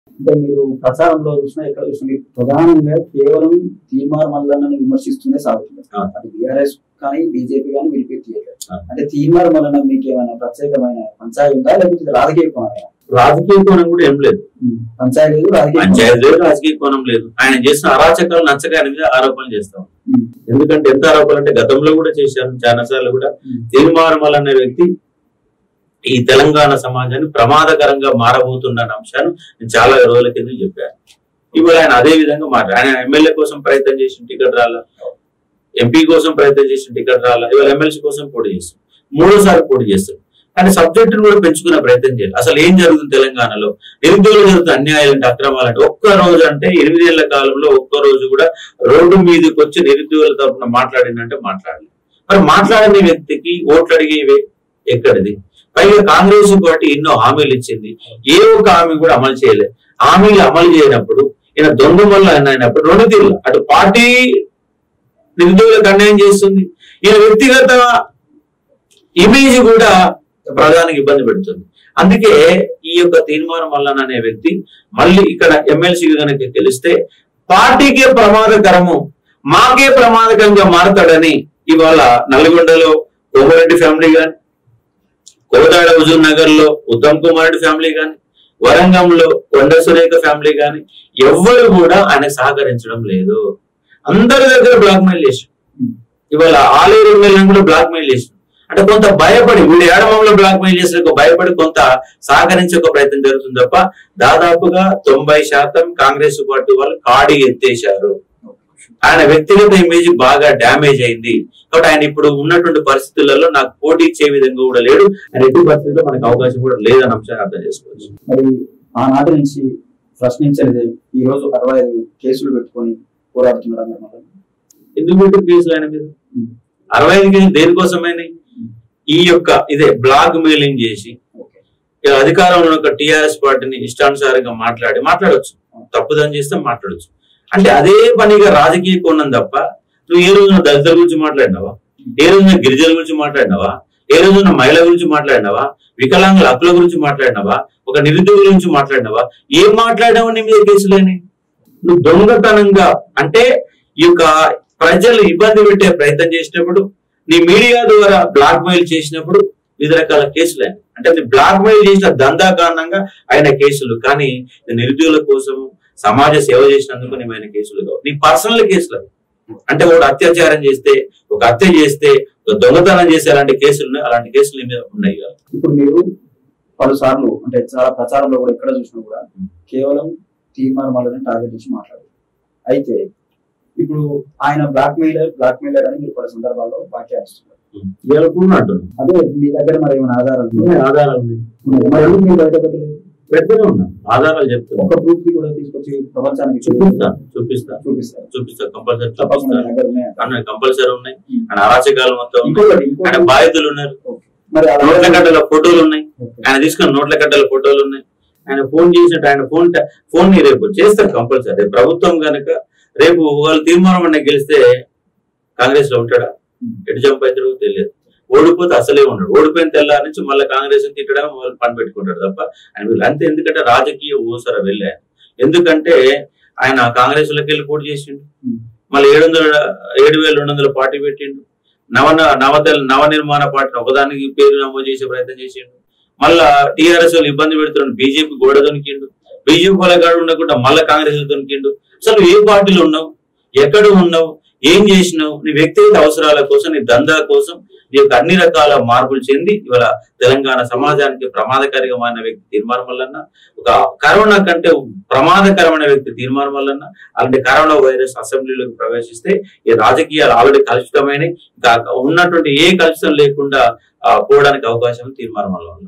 అంటే మీరు ప్రచారంలో చూసినా ఎక్కడ చూసినా మీరు ప్రధానంగా కేవలం తీర్మార్ మల్లన్నని విమర్శిస్తూనే సాగుతున్నారు ఆ. అది బీఆర్ఎస్ కానీ బీజేపీ కానీ మీరు పేరు తీయలేదు ఆ. అంటే తీర్మార్ మల్లన్న మీకు ఏమైనా ప్రత్యేకమైన పంచాయతీ ఉందా లేకపోతే ఇది రాజకీయ కోణం రాజకీయ కోణం కూడా ఏం లేదు పంచాయతీ లేదు రాజకీయ కోణం. పంచాయతీ లేదు రాజకీయ కోణం లేదు ఆయన చేసిన అరాచకాలు నచ్చక ఆయన మీద ఆరోపణలు చేస్తాం ఉమ్. ఎందుకంటే ఎంత ఆరోపణలు అంటే గతంలో కూడా చేశాను చాలా సార్లు కూడా ఉమ్. తీర్మానమల్ అనే వ్యక్తి ఈ తెలంగాణ సమాజాన్ని ప్రమాదకరంగా మారబోతున్న అంశాన్ని నేను చాలా రోజుల కింద చెప్పాను ఇవాళ ఆయన అదే విధంగా మాట ఆయన ఎమ్మెల్యే కోసం ప్రయత్నం చేసిన టికెట్ రాలా ఎంపీ కోసం ప్రయత్నం చేసిన టికెట్ రాలా ఇవాళ ఎమ్మెల్సీ కోసం పోటీ చేస్తాం మూడోసారి పోటీ చేస్తాం కానీ సబ్జెక్టును కూడా పెంచుకునే ప్రయత్నం చేయాలి అసలు ఏం జరుగుతుంది తెలంగాణలో నిరుద్యోగులు జరుగుతున్న అన్యాయాలు అంటే అక్రమాలు అంటే ఒక్క రోజు అంటే ఎనిమిదేళ్ల కాలంలో ఒక్క రోజు కూడా రోడ్డు మీదకి వచ్చి నిరుద్యోగుల తరఫున మాట్లాడిందంటే మాట్లాడలేదు మరి మాట్లాడని వ్యక్తికి ఓట్లు అడిగే వ్య- ఎక్కడిది పైగా కాంగ్రెస్ పార్టీ ఎన్నో హామీలు ఇచ్చింది ఏ ఒక్క హామీ కూడా అమలు చేయలేదు హామీలు అమలు చేయనప్పుడు ఈయన దొంగ వల్ల ఆయన అయినప్పుడు రెండు తీర్లు అటు పార్టీ నిరుద్యోగులకు అన్యాయం చేస్తుంది ఈయన వ్యక్తిగత ఇమేజ్ కూడా ప్రధానికి ఇబ్బంది పెడుతుంది అందుకే ఈ యొక్క తీర్మానం వల్ల అనే వ్యక్తి మళ్ళీ ఇక్కడ ఎమ్మెల్సీ కనుక గెలిస్తే పార్టీకే ప్రమాదకరము మాకే ప్రమాదకరంగా మారతాడని ఇవాళ నల్గొండలో కోమరెడ్డి ఫ్యామిలీ గాని కోదాడ హుజూర్ నగర్ లో ఉత్తమ్ కుమార్ రెడ్డి ఫ్యామిలీ గాని వరంగంలో కొండ సురేఖ ఫ్యామిలీ గాని ఎవ్వరు కూడా ఆయన సహకరించడం లేదు అందరి దగ్గర బ్లాక్ మెయిల్ చేసి ఇవాళ ఆలేరు ఎమ్మెల్యేలను కూడా బ్లాక్ మెయిల్ చేసి అంటే కొంత భయపడి వీడు ఏడమంలో బ్లాక్ మెయిల్ చేసిన భయపడి కొంత సహకరించే ఒక ప్రయత్నం జరుగుతుంది తప్ప దాదాపుగా తొంభై శాతం కాంగ్రెస్ పార్టీ వాళ్ళు కాడి ఎత్తేశారు ఆయన వ్యక్తిగత ఇమేజ్ బాగా డ్యామేజ్ అయింది కాబట్టి ఆయన ఇప్పుడు ఉన్నటువంటి పరిస్థితులలో నాకు పోటీ ఇచ్చే విధంగా కూడా లేడు ఆయన ఎట్టి పరిస్థితుల్లో మనకు అవకాశం కూడా లేదన్న అంశాన్ని అర్థం చేసుకోవచ్చు మరి ఆనాటి నుంచి ప్రశ్నించలేదు ఈ రోజు అరవై ఐదు కేసులు పెట్టుకొని పోరాడుతున్నారు అన్నమాట ఎందుకు పెట్టి కేసులు ఆయన మీద అరవై ఐదు కేసులు దేనికోసమైనా ఈ యొక్క ఇదే బ్లాక్ మెయిలింగ్ చేసి ఓకే ఇక అధికారంలో ఉన్న టిఆర్ఎస్ పార్టీని ఇష్టానుసారంగా మాట్లాడి మాట్లాడొచ్చు తప్పుదని చేస్తే మాట్లాడొచ్చు అంటే అదే పనిగా రాజకీయ కోణం తప్ప నువ్వు ఏ రోజున దళితుల గురించి మాట్లాడినావా ఏ రోజున గిరిజనుల గురించి మాట్లాడినావా ఏ రోజున మహిళల గురించి మాట్లాడినావా వికలాంగుల హక్కుల గురించి మాట్లాడినావా ఒక నిరుద్యోగుల గురించి మాట్లాడినావా ఏం మాట్లాడినావా నీ మీద కేసులేని నువ్వు దొంగతనంగా అంటే ఈ యొక్క ప్రజలు ఇబ్బంది పెట్టే ప్రయత్నం చేసినప్పుడు నీ మీడియా ద్వారా బ్లాక్ మెయిల్ చేసినప్పుడు వివిధ రకాల కేసులు ఆయన అంటే అది బ్లాక్ మెయిల్ చేసిన దందా కారణంగా ఆయన కేసులు కానీ నిరుద్యోగుల కోసం సమాజ సేవ చేసినందుకు నేను ఆయన కేసులు కావు నీ పర్సనల్ కేసులు అవి. అంటే ఒక అత్యాచారం చేస్తే ఒక హత్య చేస్తే ఒక దొంగతనం చేస్తే అలాంటి కేసులు ఉన్నాయి అలాంటి కేసులు నీ మీద ఉన్నాయి కదా. ఇప్పుడు మీరు పలు సార్లు అంటే చాలా ప్రచారంలో కూడా ఎక్కడ చూసినా కూడా కేవలం తీర్మానం వాళ్ళని టార్గెట్ చేసి మాట్లాడారు అయితే ఇప్పుడు ఆయన బ్లాక్ మెయిలర్ బ్లాక్ మెయిలర్ అని మీరు పలు సందర్భాల్లో వ్యాఖ్యానిస్తున్నారు ఇవాళ కూడా అంటున్నాను అదే మీ దగ్గర మరి ఏమైనా ఆధారాలు ఉన్నాయా? ఉన్నాయి, ఆధారాలు ఉన్నాయి మరి ఎందుకు మీరు బయట పెట్టలేదు పెడుతూనే ఉన్నా ఆధారాలు చెప్తున్నా ఒక ప్రూఫ్ కూడా తీసుకొచ్చి ప్రపంచానికి చూపిస్తా చూపిస్తా చూపిస్తారు చూపిస్తా కంపల్సరీ తప్పకుండా చూపిస్తా మీ దగ్గర ఉన్నాయా? అన్న కంపల్సరీ ఉన్నాయి ఆయన అరాచకాలు మొత్తం ఉన్నాయి. ఇంకొకటి ఆయన ఇంకొకటి బాధితులు ఉన్నారు ఓకే. మరి అలా- నోట్ల కట్టల ఫోటోలు ఉన్నాయి ఓకే. ఆయన తీసుకున్న నోట్ల కట్టల ఫోటోలు ఉన్నాయి ఆయన ఫోన్ చేసినట్టు ఆయన ఫోన్ ట- ఫోన్ ని రేపు చేస్తారు కంపల్సరీ రేపు ప్రభుత్వం కనుక రేపు వాళ్ళు తీర్మానం అన్న గెలిస్తే కాంగ్రెస్ లో ఉంటాడా ఎటు జంప్ అవుతాడో తెలియదు ఓడిపోతే అసలే ఉండడు ఓడిపోయిన తెల్లారి నుంచి మళ్ళీ కాంగ్రెస్ ని తిట్టడం వాళ్ళు పని పెట్టుకుంటాడు తప్ప ఆయన వీళ్ళు అంతే ఎందుకంటే రాజకీయ ఊసర వెళ్ళారు ఎందుకంటే ఆయన కాంగ్రెస్ లోకి వెళ్ళి పోటీ చేసిండు ఉమ్. మళ్ళీ ఏడు వందల ఏడు వేల రెండు వందల పార్టీ పెట్టిండు నవ నవతల నవ నిర్మాణ పార్టీని ఒకదానికి పేరు నమోదు చేసే ప్రయత్నం చేసిండు మళ్ళా టీఆర్ఎస్ వాళ్ళు ఇబ్బంది పెడుతున్నాడు బీజేపీ గోడ దొనికిండు బీజేపీ వాళ్ళ కాడ ఉండకుండా మళ్ళా కాంగ్రెస్ లో దొనికిండు అసలు ఏ పార్టీలో ఉన్నావు ఎక్కడ ఉన్నావు ఏం చేసినావు నీ వ్యక్తిగత అవసరాల కోసం నీ దందా కోసం నీ యొక్క అన్ని రకాల మార్పులు చెంది ఇవాళ తెలంగాణ సమాజానికి ప్రమాదకరంగా మారిన వ్యక్తి తీర్మానం వల్లన్న ఒక కరోనా కంటే ప్రమాదకరమైన వ్యక్తి తీర్మానం వల్లన్న అలాంటి కరోనా వైరస్ అసెంబ్లీలోకి ప్రవేశిస్తే ఈ రాజకీయాలు ఆల్రెడీ కలుషితమైన ఇంకా ఉన్నటువంటి ఏ కలుషితం లేకుండా ఆ, పోవడానికి అవకాశం తీర్మానం వల్ల ఉంది